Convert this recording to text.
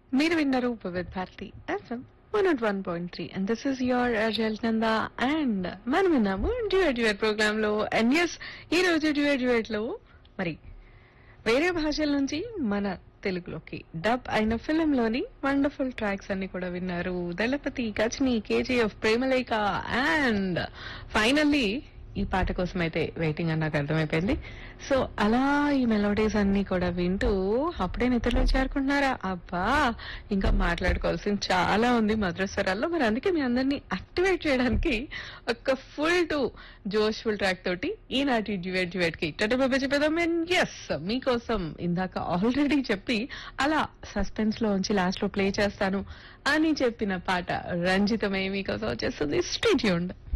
మీరు విన్నారు with Bharati FM one not one point three and this is your RJ Nanda and మనం విన్నాము duet duet programme లో and yes ఈ రోజు డ్యూయట్ డ్యూయట్ లో మరి వేరే భాషల నుంచి మన తెలుగులోకి డబ్ అయిన ఫిలిం లోని వండర్ఫుల్ ట్రాక్స్ అన్ని కూడా విన్నారు దళపతి కచ్ని కేజీఎఫ్ ప్రేమలేఖ అండ్ ఫైనల్లీ ఈ పాట కోసం అయితే వెయిటింగ్ అని నాకు అర్థమైపోయింది సో అలా ఈ మెలోడీస్ అన్ని కూడా వింటూ అప్పుడే నిద్రలో చేరుకుంటున్నారా అబ్బా ఇంకా మాట్లాడుకోవాల్సింది చాలా ఉంది మధురస్వరాల్లో మరి అందుకే మీ అందరినీ యాక్టివేట్ చేయడానికి ఒక ఫుల్ టు జోష్ఫుల్ ట్రాక్ తోటి ఈనాటి డ్యూయట్ డ్యూయట్ కి టటబాబా చెప్పేదాం ఎస్ మీకోసం ఇందాక ఆల్రెడీ చెప్పి అలా సస్పెన్స్ లో ఉంచి లాస్ట్ లో ప్లే చేస్తాను అని చెప్పిన పాట రంజితమే మీకోసం వచ్చేస్తుంది స్టేట్యూండ్